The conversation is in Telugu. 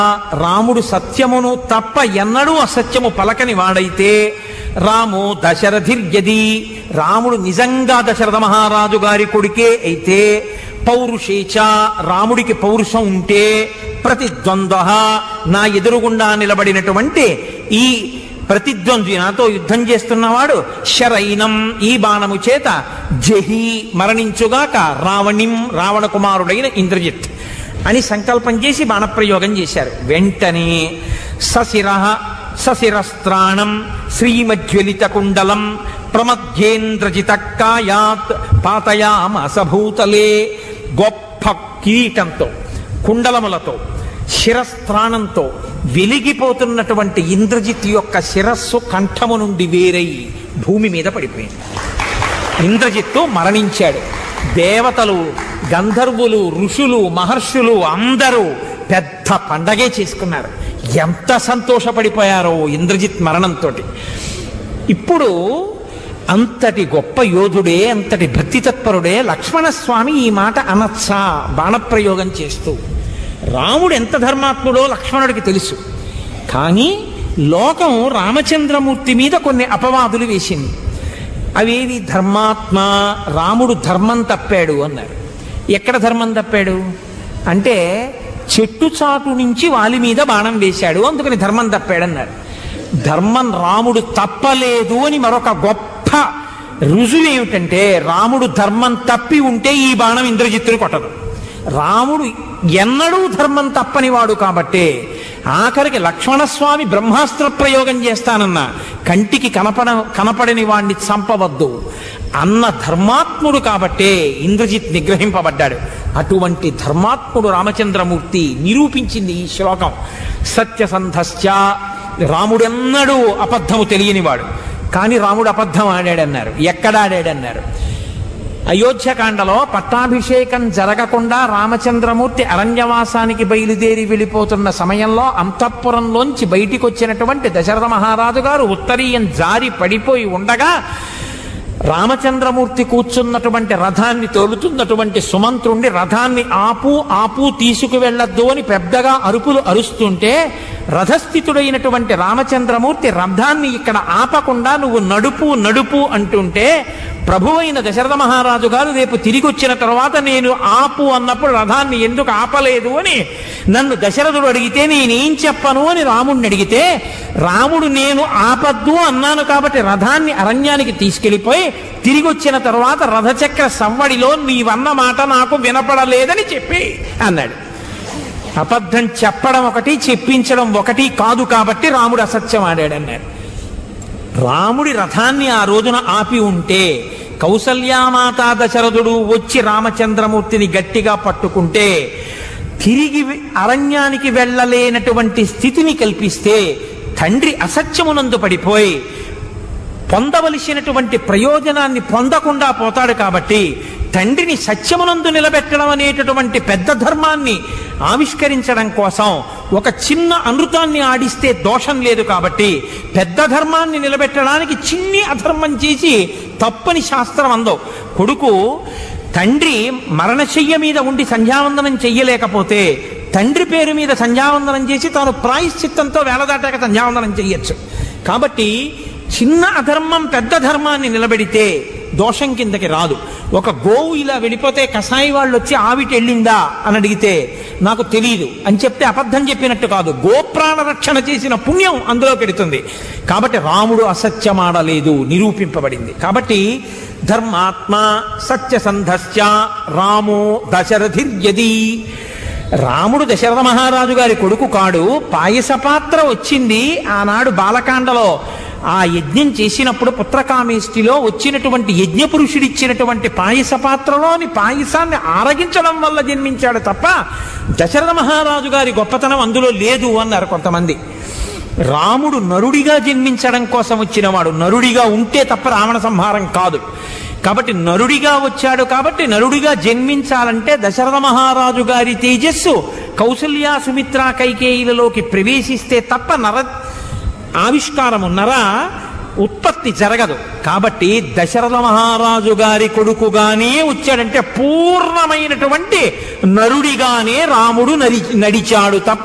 రాముడు సత్యమును తప్ప ఎన్నడూ అసత్యము పలకని వాడైతే రాము దశరథిర్యది రాముడు నిజంగా దశరథ మహారాజు గారి కొడుకే అయితే పౌరుషేచ రాముడికి పౌరుషం ఉంటే ప్రతిద్వంద్వ నా ఎదురుగుండా నిలబడినటువంటి ఈ ప్రతిద్వంద్వి నాతో యుద్ధం చేస్తున్నవాడు శరైనం ఈ బాణము చేత జహి మరణించుగాక రావణిం రావణ కుమారుడైన ఇంద్రజిత్ అని సంకల్పం చేసి బాణప్రయోగం చేశారు వెంటనే సశిర సశిరస్త్రాణం శ్రీమజ్వలిత కుండలం ప్రమధ్యేంద్రజిత కాయాత్ పాతయామసభూతలే గొప్ప కిరీటంతో కుండలములతో శిరస్త్రాణంతో వెలిగిపోతున్నటువంటి ఇంద్రజిత్ యొక్క శిరస్సు కంఠము నుండి వేరై భూమి మీద పడిపోయింది ఇంద్రజిత్తు మరణించాడు దేవతలు గంధర్వులు ఋషులు మహర్షులు అందరూ పెద్ద పండగే చేసుకున్నారు ఎంత సంతోషపడిపోయారో ఇంద్రజిత్ మరణంతో ఇప్పుడు అంతటి గొప్ప యోధుడే అంతటి భక్తి తత్పరుడే లక్ష్మణస్వామి ఈ మాట అనచ్చా బాణప్రయోగం చేస్తూ రాముడు ఎంత ధర్మాత్ముడో లక్ష్మణుడికి తెలుసు కానీ లోకం రామచంద్రమూర్తి మీద కొన్ని అపవాదులు వేసింది అవేవి ధర్మాత్మ రాముడు ధర్మం తప్పాడు అన్నారు ఎక్కడ ధర్మం తప్పాడు అంటే చెట్టు చాటు నుంచి వాలి మీద బాణం వేశాడు అందుకని ధర్మం తప్పాడన్నారు ధర్మం రాముడు తప్పలేదు అని మరొక గొప్ప రుజువు ఏమిటంటే రాముడు ధర్మం తప్పి ఉంటే ఈ బాణం ఇంద్రజిత్తుని కొట్టదు రాముడు ఎన్నడూ ధర్మం తప్పని వాడు కాబట్టే ఆఖరికి లక్ష్మణస్వామి బ్రహ్మాస్త్ర ప్రయోగం చేస్తానన్న కంటికి కనపడ కనపడని వాణ్ణి చంపవద్దు అన్న ధర్మాత్ముడు కాబట్టే ఇంద్రజిత్ నిగ్రహింపబడ్డాడు అటువంటి ధర్మాత్ముడు రామచంద్రమూర్తి నిరూపించింది ఈ శ్లోకం సత్యసంధశ్చ రాముడెన్నడూ అబద్ధము తెలియనివాడు కానీ రాముడు అబద్ధం ఆడాడన్నారు ఎక్కడ ఆడాడన్నారు అయోధ్యకాండలో పట్టాభిషేకం జరగకుండా రామచంద్రమూర్తి అరణ్యవాసానికి బయలుదేరి వెళ్ళిపోతున్న సమయంలో అంతఃపురంలోంచి బయటికి వచ్చినటువంటి దశరథ మహారాజు గారు ఉత్తరీయం జారి పడిపోయి ఉండగా రామచంద్రమూర్తి కూర్చున్నటువంటి రథాన్ని తోలుతున్నటువంటి సుమంత్రుండి రథాన్ని ఆపు ఆపు తీసుకువెళ్ళద్దు అని పెద్దగా అరుపులు అరుస్తుంటే రథస్థితుడైనటువంటి రామచంద్రమూర్తి రథాన్ని ఇక్కడ ఆపకుండా నువ్వు నడుపు నడుపు అంటుంటే ప్రభువైన దశరథ మహారాజు గారు రేపు తిరిగి వచ్చిన తర్వాత నేను ఆపు అన్నప్పుడు రథాన్ని ఎందుకు ఆపలేదు అని నన్ను దశరథుడు అడిగితే నేనేం చెప్పను అని రాముడిని అడిగితే రాముడు నేను ఆపద్దు అన్నాను కాబట్టి రథాన్ని అరణ్యానికి తీసుకెళ్లిపోయి తిరిగి వచ్చిన తర్వాత రథచక్ర సవ్వడిలో నీవన్న మాట నాకు వినపడలేదని చెప్పి అన్నాడు అబద్ధం చెప్పడం ఒకటి చెప్పించడం ఒకటి కాదు కాబట్టి రాముడు అసత్యం ఆడాడన్నారు రాముడి రథాన్ని ఆ రోజున ఆపి ఉంటే కౌసల్యామాతా దశరథుడు వచ్చి రామచంద్రమూర్తిని గట్టిగా పట్టుకుంటే తిరిగి అరణ్యానికి వెళ్ళలేనటువంటి స్థితిని కల్పిస్తే తండ్రి అసత్యమునందు పడిపోయి పొందవలసినటువంటి ప్రయోజనాన్ని పొందకుండా పోతాడు కాబట్టి తండ్రిని సత్యమునందు నిలబెట్టడం అనేటటువంటి పెద్ద ధర్మాన్ని ఆవిష్కరించడం కోసం ఒక చిన్న అనృతాన్ని ఆడిస్తే దోషం లేదు కాబట్టి పెద్ద ధర్మాన్ని నిలబెట్టడానికి చిన్ని అధర్మం చేసి తప్పని శాస్త్రం అందో కొడుకు తండ్రి మరణశయ్య మీద ఉండి సంధ్యావందనం చెయ్యలేకపోతే తండ్రి పేరు మీద సంధ్యావందనం చేసి తాను ప్రాయశ్చిత్తంతో వేలదాటాక సంధ్యావందనం చెయ్యొచ్చు కాబట్టి చిన్న అధర్మం పెద్ద ధర్మాన్ని నిలబెడితే దోషం కిందకి రాదు ఒక గోవు ఇలా వెళ్ళిపోతే కసాయి వాళ్ళు వచ్చి ఆవిటి వెళ్ళిందా అని అడిగితే నాకు తెలియదు అని చెప్తే అబద్ధం చెప్పినట్టు కాదు గోప్రాణ రక్షణ చేసిన పుణ్యం అందులో పెడుతుంది కాబట్టి రాముడు అసత్యమాడలేదు నిరూపింపబడింది కాబట్టి ధర్మాత్మ సత్యసంధశ్చ రామో దశరథిర్యది రాముడు దశరథ మహారాజు గారి కొడుకు కాడు పాయస పాత్ర వచ్చింది ఆనాడు బాలకాండలో ఆ యజ్ఞం చేసినప్పుడు పుత్రకామేష్టిలో వచ్చినటువంటి యజ్ఞ పురుషుడిచ్చినటువంటి పాయస పాత్రలోని పాయసాన్ని ఆరగించడం వల్ల జన్మించాడు తప్ప దశరథ మహారాజు గారి గొప్పతనం అందులో లేదు అన్నారు కొంతమంది రాముడు నరుడిగా జన్మించడం కోసం వచ్చినవాడు నరుడిగా ఉంటే తప్ప రావణ సంహారం కాదు కాబట్టి నరుడిగా వచ్చాడు కాబట్టి నరుడిగా జన్మించాలంటే దశరథ మహారాజు గారి తేజస్సు కౌసల్యా సుమిత్ర కైకేయులలోకి ప్రవేశిస్తే తప్ప నర ఆవిష్కారము నర ఉత్పత్తి జరగదు కాబట్టి దశరథ మహారాజు గారి కొడుకుగానే వచ్చాడంటే పూర్ణమైనటువంటి నరుడిగానే రాముడు నరి నడిచాడు తప్ప